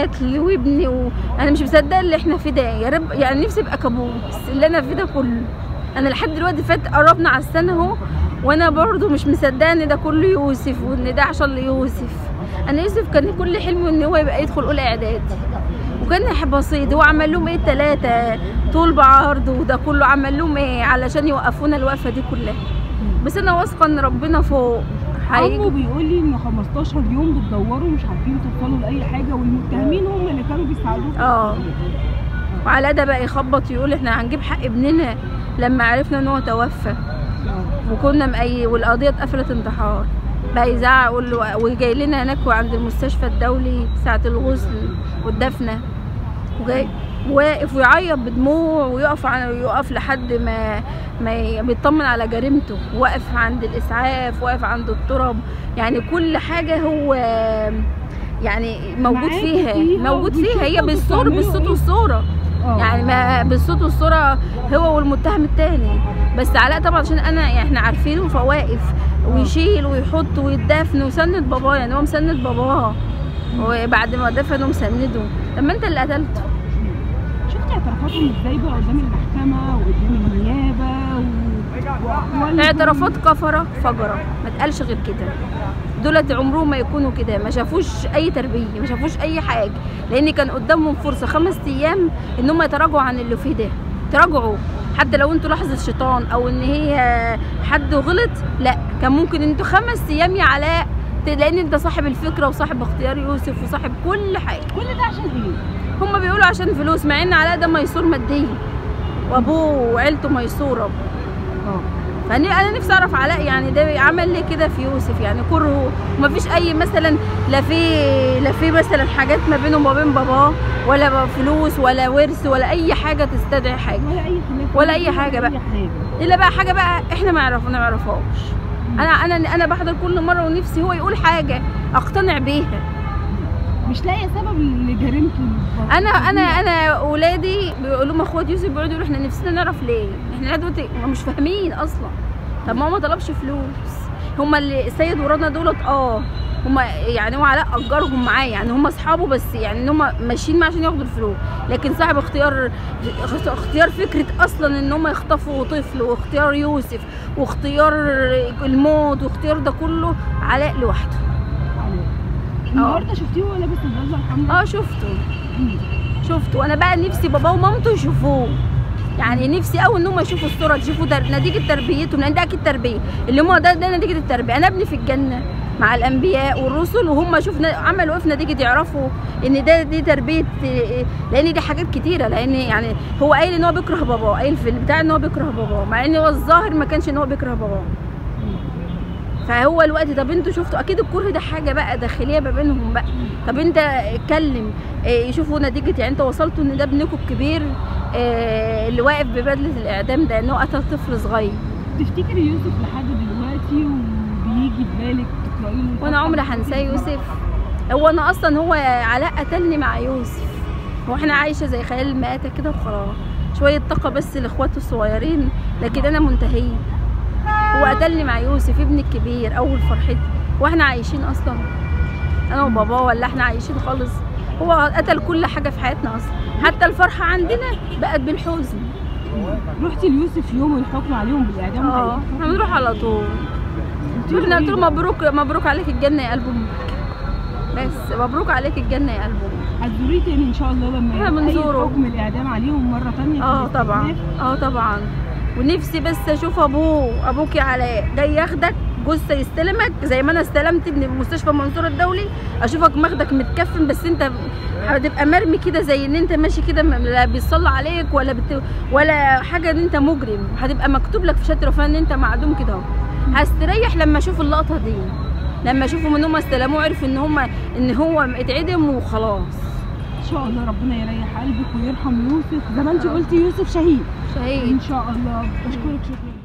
قتل وابني و... انا مش مصدقه اللي احنا فيه ده يا رب يعني نفسي ابقى كابوس اللي انا فيه ده كله انا لحد دلوقتي فات قربنا على السنه اهو وانا برضو مش مصدقه ان ده كله يوسف وان ده عشان ليوسف انا يوسف كان كل حلمه ان هو يبقى يدخل اولى اعدادي وكان بسيط هو عمل لهم ايه التلاتة طول بعرض وده كله عمل لهم ايه علشان يوقفونا الوقفه دي كلها بس انا واثقه ان ربنا فوق عمه هيجي بيقول لي ان 15 يوم بتدوروا مش عارفين توصلوا لاي حاجه والمتهمين هم اللي كانوا بيساعدوكم اه وعلى ده بقى يخبط يقول احنا هنجيب حق ابننا لما عرفنا ان هو توفى آه. وكنا مأي والقضيه اتقفلت انتحار بقى يزعق يقول له وجاي لنا هناك عند المستشفى الدولي ساعه الغسل والدفنه وجاي واقف ويعيط بدموع ويقف عن يقف لحد ما ما ي- بيطمن على جريمته واقف عند الاسعاف واقف عند التراب يعني كل حاجه هو يعني موجود معاكوا فيها فيها موجود فيها هي وبيشوفوا بالصور بتعملوا بالصوت إيه. والصوره آه. يعني ما بالصوت والصوره هو والمتهم التاني بس علاء طبعا عشان انا يعني احنا عارفينه فواقف ويشيل ويحط ويدفن ويسند باباه يعني هو مسند باباه وبعد ما دفنه مسنده لما انت اللي قتلته شفتي اعترافاتهم ازاي بقى قدام المحكمه وقدام النيابه و... وأقوالهم؟ اعترافات كفره فجره ما تقالش غير كده دولت عمرهم ما يكونوا كده ما شافوش اي تربيه ما شافوش اي حاجه لان كان قدامهم فرصه خمس ايام ان هم يتراجعوا عن اللي فيه ده تراجعوا حتى لو انتوا لحظه شيطان او ان هي حد غلط لا كان ممكن انتوا خمس ايام يا علاء ت- لان انت صاحب الفكره وصاحب اختيار يوسف وصاحب كل حاجه كل ده عشان ايه؟ هم بيقولوا عشان فلوس مع ان علاء ده ميسور ماديا وابوه وعيلته ميسوره اه فانا انا نفسي اعرف علاء يعني ده عمل ليه كده في يوسف يعني كرهه ومفيش اي مثلا لا في لا في مثلا حاجات ما بينه وما بين باباه ولا فلوس ولا ورث ولا اي حاجه تستدعي حاجه ولا اي خلاف ولا أي حاجة بقى. اي حاجه الا بقى حاجه بقى احنا ما نعرف ما نعرفهاش انا انا انا بحضر كل مره ونفسي هو يقول حاجه اقتنع بيها مش لاقيه سبب لجريمته انا انا انا اولادي بيقولوا لهم اخوات يوسف بيقعدوا يقولوا احنا نفسنا نعرف ليه احنا دلوقتي هم مش فاهمين اصلا طب ما هو ما طلبش فلوس هما اللي السيد ورانا دولت اه هما يعني هو علاء اجرهم معاه يعني هما اصحابه بس يعني ان هما ماشيين معاه عشان ياخدوا الفلوس لكن صاحب اختيار اختيار فكره اصلا ان هما يخطفوا طفل واختيار يوسف واختيار الموت واختيار ده كله علاء لوحده النهارده شفتيه وهو لابس البلوزه الحمراء اه شفته مم. شفته انا بقى نفسي باباه ومامته يشوفوه يعني نفسي قوي ان هم يشوفوا الصوره يشوفوا تر... نتيجه تربيتهم لان ده اكيد تربيه اللي هم ده ده نتيجه التربيه انا ابني في الجنه مع الانبياء والرسل وهم شوفنا عملوا ايه في نتيجه يعرفوا ان ده دي تربيه لان دي حاجات كتيره لان يعني هو قايل ان هو بيكره باباه قايل في البتاع ان هو بيكره باباه مع ان هو الظاهر ما كانش ان هو بيكره باباه فهو الوقت طب انتوا شفتوا اكيد الكره ده حاجه بقى داخليه ما بينهم بقى طب انت اتكلم اه، يشوفوا نتيجه يعني انت وصلتوا ان ده ابنكم الكبير اه، اللي واقف ببدله الاعدام ده انه قتل طفل صغير تفتكري يوسف لحد دلوقتي وبيجي في بالك تقراي له وانا عمري هنساه يوسف هو انا اصلا هو علاء قتلني مع يوسف هو احنا عايشه زي خيال المآتة كده وخلاص شويه طاقه بس لاخواته الصغيرين لكن انا منتهيه هو قتلني مع يوسف ابني الكبير اول فرحتي واحنا عايشين اصلا انا وباباه ولا احنا عايشين خالص هو قتل كل حاجه في حياتنا اصلا حتى الفرحه عندنا بقت بالحزن رحتي ليوسف يوم الحكم عليهم بالاعدام اه احنا بنروح على طول قلتي له احنا قلت إيه له بقى؟ مبروك مبروك عليك الجنه يا قلب امك بس مبروك عليك الجنه يا قلب امك هتزوريه تاني ان شاء الله لما احنا يبقى أي بنزوره. حكم الاعدام عليهم مره تانية اه في طبعا الاستئناف. اه طبعا ونفسي بس اشوف ابوه ابوك يا علاء جاي ياخدك جثه يستلمك زي ما انا استلمت من مستشفى منصور الدولي اشوفك ماخدك متكفن بس انت هتبقى مرمي كده زي ان انت ماشي كده م- لا بيصلى عليك ولا بت... ولا حاجه ان انت مجرم هتبقى مكتوب لك في شهاده الوفاه ان انت معدوم كده اهو هستريح لما اشوف اللقطه دي لما اشوفهم ان هم استلموه عرف ان هم ان هو اتعدم وخلاص ان شاء الله ربنا يريح قلبك ويرحم يوسف زي ما انت قلتي يوسف شهيد شهيد ان شاء الله بشكرك شكرا